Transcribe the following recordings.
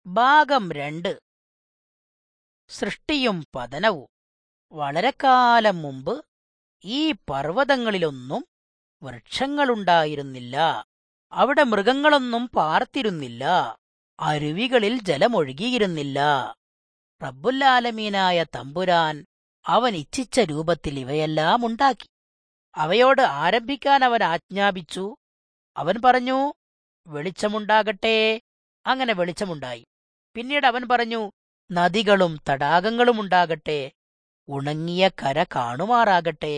ഭാഗം രണ്ട് സൃഷ്ടിയും പതനവും വളരെ കാലം മുമ്പ് ഈ പർവ്വതങ്ങളിലൊന്നും വൃക്ഷങ്ങളുണ്ടായിരുന്നില്ല അവിടെ മൃഗങ്ങളൊന്നും പാർത്തിരുന്നില്ല അരുവികളിൽ ജലമൊഴുകിയിരുന്നില്ല റബ്ബുല്ലാലമീനായ തമ്പുരാൻ അവൻ ഇച്ഛിച്ച രൂപത്തിൽ ഇവയെല്ലാം ഉണ്ടാക്കി അവയോട് ആരംഭിക്കാൻ അവൻ ആജ്ഞാപിച്ചു അവൻ പറഞ്ഞു വെളിച്ചമുണ്ടാകട്ടെ അങ്ങനെ വെളിച്ചമുണ്ടായി പിന്നീട് അവൻ പറഞ്ഞു നദികളും തടാകങ്ങളും ഉണ്ടാകട്ടെ ഉണങ്ങിയ കര കാണുമാറാകട്ടെ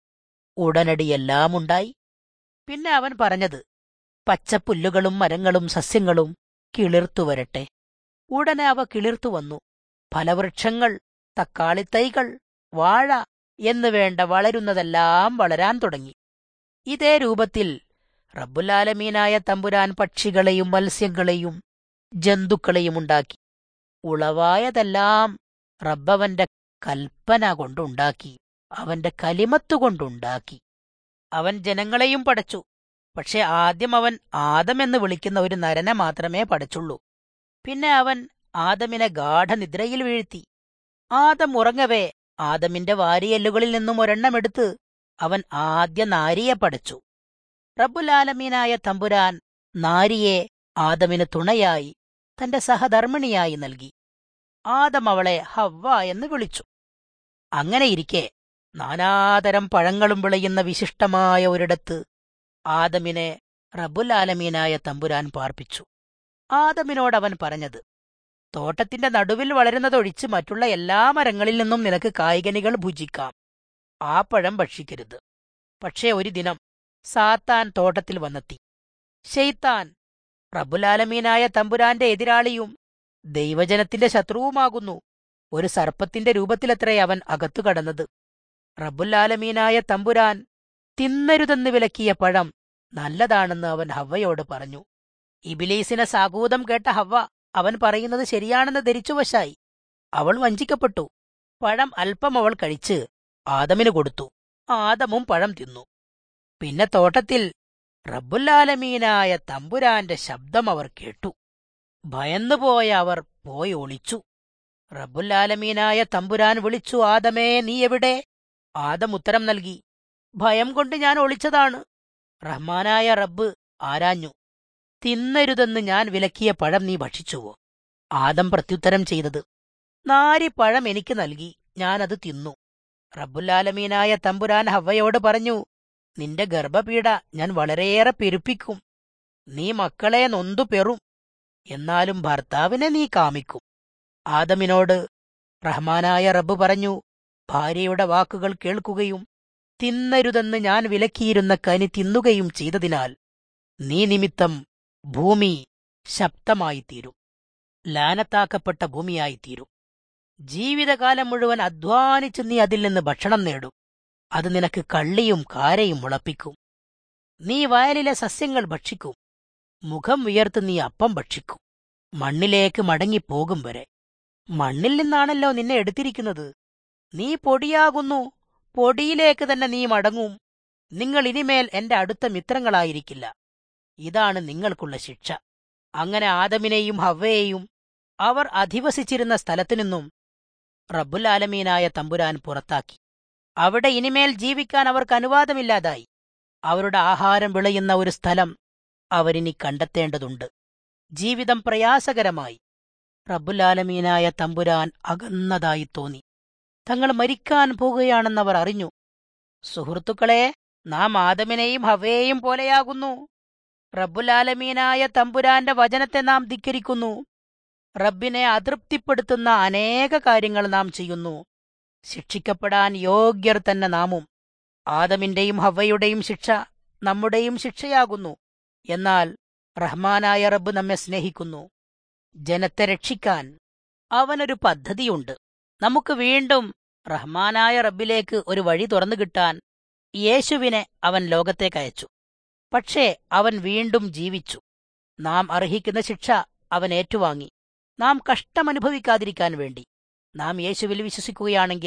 ഉടനടി എല്ലാം ഉണ്ടായി പിന്നെ അവൻ പറഞ്ഞത് പച്ചപ്പുല്ലുകളും മരങ്ങളും സസ്യങ്ങളും കിളിർത്തു വരട്ടെ ഉടനെ അവ കിളിർത്തു വന്നു ഫലവൃക്ഷങ്ങൾ തക്കാളിത്തൈകൾ വാഴ എന്നു വേണ്ട വളരുന്നതെല്ലാം വളരാൻ തുടങ്ങി ഇതേ രൂപത്തിൽ റബ്ബുലാലമീനായ തമ്പുരാൻ പക്ഷികളെയും മത്സ്യങ്ങളെയും ജന്തുക്കളെയും ഉണ്ടാക്കി ഉളവായതെല്ലാം റബ്ബവന്റെ കൽപ്പന കൊണ്ടുണ്ടാക്കി അവന്റെ കലിമത്തുകൊണ്ടുണ്ടാക്കി അവൻ ജനങ്ങളെയും പടച്ചു പക്ഷെ ആദ്യം അവൻ ആദം എന്ന് വിളിക്കുന്ന ഒരു നരനെ മാത്രമേ പടച്ചുള്ളൂ പിന്നെ അവൻ ആദമിനെ ഗാഠനിദ്രയിൽ വീഴ്ത്തി ആദം ഉറങ്ങവേ ആദമിന്റെ വാരിയെല്ലുകളിൽ നിന്നും ഒരെണ്ണമെടുത്ത് അവൻ ആദ്യ നാരിയെ പടച്ചു റബ്ബുലാലമീനായ തമ്പുരാൻ നാരിയെ ആദമിന് തുണയായി തന്റെ സഹധർമ്മിണിയായി നൽകി ആദം അവളെ ഹവ്വ എന്ന് വിളിച്ചു അങ്ങനെയിരിക്കെ നാനാതരം പഴങ്ങളും വിളയുന്ന വിശിഷ്ടമായ ഒരിടത്ത് ആദമിനെ റബ്ബുലാലമീനായ തമ്പുരാൻ പാർപ്പിച്ചു ആദമിനോടവൻ പറഞ്ഞത് തോട്ടത്തിന്റെ നടുവിൽ വളരുന്നതൊഴിച്ച് മറ്റുള്ള എല്ലാ മരങ്ങളിൽ നിന്നും നിനക്ക് കായികനികൾ ഭുജിക്കാം ആ പഴം ഭക്ഷിക്കരുത് പക്ഷേ ഒരു ദിനം സാത്താൻ തോട്ടത്തിൽ വന്നെത്തി ഷെയ്ത്താൻ റബ്ബുലാലമീനായ തമ്പുരാന്റെ എതിരാളിയും ദൈവജനത്തിന്റെ ശത്രുവുമാകുന്നു ഒരു സർപ്പത്തിന്റെ രൂപത്തിലത്രേ അവൻ അകത്തു കടന്നത് റബ്ബുല്ലാലമീനായ തമ്പുരാൻ തിന്നരുതെന്ന് വിലക്കിയ പഴം നല്ലതാണെന്ന് അവൻ ഹവ്വയോട് പറഞ്ഞു ഇബിലീസിനെ സാഗൂതം കേട്ട ഹവ്വ അവൻ പറയുന്നത് ശരിയാണെന്ന് ധരിച്ചുവശായി അവൾ വഞ്ചിക്കപ്പെട്ടു പഴം അല്പം അവൾ കഴിച്ച് ആദമിന് കൊടുത്തു ആദമും പഴം തിന്നു പിന്നെ തോട്ടത്തിൽ റബ്ബുല്ലാലമീനായ തമ്പുരാന്റെ ശബ്ദം അവർ കേട്ടു ഭയന്നുപോയ അവർ പോയി ഒളിച്ചു റബ്ബുല്ലാലമീനായ തമ്പുരാൻ വിളിച്ചു ആദമേ നീ എവിടെ ആദം ഉത്തരം നൽകി ഭയം കൊണ്ട് ഞാൻ ഒളിച്ചതാണ് റഹ്മാനായ റബ്ബ് ആരാഞ്ഞു തിന്നരുതെന്ന് ഞാൻ വിലക്കിയ പഴം നീ ഭക്ഷിച്ചുവോ ആദം പ്രത്യുത്തരം ചെയ്തത് നാരി പഴം എനിക്ക് നൽകി ഞാനത് തിന്നു റബ്ബുല്ലാലമീനായ തമ്പുരാൻ ഹവ്വയോട് പറഞ്ഞു നിന്റെ ഗർഭപീഡ ഞാൻ വളരെയേറെ പെരുപ്പിക്കും നീ മക്കളെ നൊന്തു പെറും എന്നാലും ഭർത്താവിനെ നീ കാമിക്കും ആദമിനോട് റഹ്മാനായ റബ്ബ് പറഞ്ഞു ഭാര്യയുടെ വാക്കുകൾ കേൾക്കുകയും തിന്നരുതെന്ന് ഞാൻ വിലക്കിയിരുന്ന കനി തിന്നുകയും ചെയ്തതിനാൽ നീ നിമിത്തം ഭൂമി ശബ്ദമായിത്തീരും ലാനത്താക്കപ്പെട്ട ഭൂമിയായിത്തീരും ജീവിതകാലം മുഴുവൻ അധ്വാനിച്ച് നീ അതിൽ നിന്ന് ഭക്ഷണം നേടും അത് നിനക്ക് കള്ളിയും കാരയും മുളപ്പിക്കും നീ വയലിലെ സസ്യങ്ങൾ ഭക്ഷിക്കും മുഖം ഉയർത്ത് നീ അപ്പം ഭക്ഷിക്കും മണ്ണിലേക്ക് മടങ്ങിപ്പോകും വരെ മണ്ണിൽ നിന്നാണല്ലോ നിന്നെ എടുത്തിരിക്കുന്നത് നീ പൊടിയാകുന്നു പൊടിയിലേക്ക് തന്നെ നീ മടങ്ങും നിങ്ങൾ ഇനിമേൽ എന്റെ അടുത്ത മിത്രങ്ങളായിരിക്കില്ല ഇതാണ് നിങ്ങൾക്കുള്ള ശിക്ഷ അങ്ങനെ ആദമിനെയും ഹവ്വയെയും അവർ അധിവസിച്ചിരുന്ന സ്ഥലത്തു നിന്നും റബ്ബുലാലമീനായ തമ്പുരാൻ പുറത്താക്കി അവിടെ ഇനിമേൽ ജീവിക്കാൻ അവർക്ക് അനുവാദമില്ലാതായി അവരുടെ ആഹാരം വിളയുന്ന ഒരു സ്ഥലം അവരിനി കണ്ടെത്തേണ്ടതുണ്ട് ജീവിതം പ്രയാസകരമായി റബ്ബുലാലമീനായ തമ്പുരാൻ അകന്നതായി തോന്നി തങ്ങൾ മരിക്കാൻ പോകുകയാണെന്നവർ അറിഞ്ഞു സുഹൃത്തുക്കളെ നാം ആദമിനെയും ഹവയെയും പോലെയാകുന്നു റബ്ബുലാലമീനായ തമ്പുരാന്റെ വചനത്തെ നാം ധിക്കരിക്കുന്നു റബ്ബിനെ അതൃപ്തിപ്പെടുത്തുന്ന അനേക കാര്യങ്ങൾ നാം ചെയ്യുന്നു ശിക്ഷിക്കപ്പെടാൻ യോഗ്യർ തന്നെ നാമും ആദമിന്റെയും ഹവയുടെയും ശിക്ഷ നമ്മുടെയും ശിക്ഷയാകുന്നു എന്നാൽ റഹ്മാനായ റബ്ബ് നമ്മെ സ്നേഹിക്കുന്നു ജനത്തെ രക്ഷിക്കാൻ അവനൊരു പദ്ധതിയുണ്ട് നമുക്ക് വീണ്ടും റഹ്മാനായ റബ്ബിലേക്ക് ഒരു വഴി തുറന്നു കിട്ടാൻ യേശുവിനെ അവൻ ലോകത്തേക്കയച്ചു പക്ഷേ അവൻ വീണ്ടും ജീവിച്ചു നാം അർഹിക്കുന്ന ശിക്ഷ അവൻ ഏറ്റുവാങ്ങി നാം കഷ്ടമനുഭവിക്കാതിരിക്കാൻ വേണ്ടി നാം യേശുവിൽ വിശ്വസിക്കുകയാണെങ്കിൽ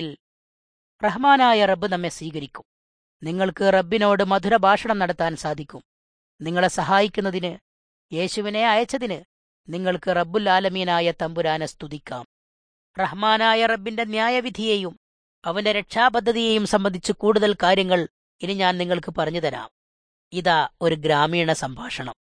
റഹ്മാനായ റബ്ബ് നമ്മെ സ്വീകരിക്കും നിങ്ങൾക്ക് റബ്ബിനോട് മധുര ഭാഷണം നടത്താൻ സാധിക്കും നിങ്ങളെ സഹായിക്കുന്നതിന് യേശുവിനെ അയച്ചതിന് നിങ്ങൾക്ക് റബ്ബുൽ ആലമീനായ തമ്പുരാനെ സ്തുതിക്കാം റഹ്മാനായ റബ്ബിന്റെ ന്യായവിധിയെയും അവന്റെ രക്ഷാപദ്ധതിയെയും സംബന്ധിച്ച് കൂടുതൽ കാര്യങ്ങൾ ഇനി ഞാൻ നിങ്ങൾക്ക് പറഞ്ഞു തരാം ഇതാ ഒരു ഗ്രാമീണ സംഭാഷണം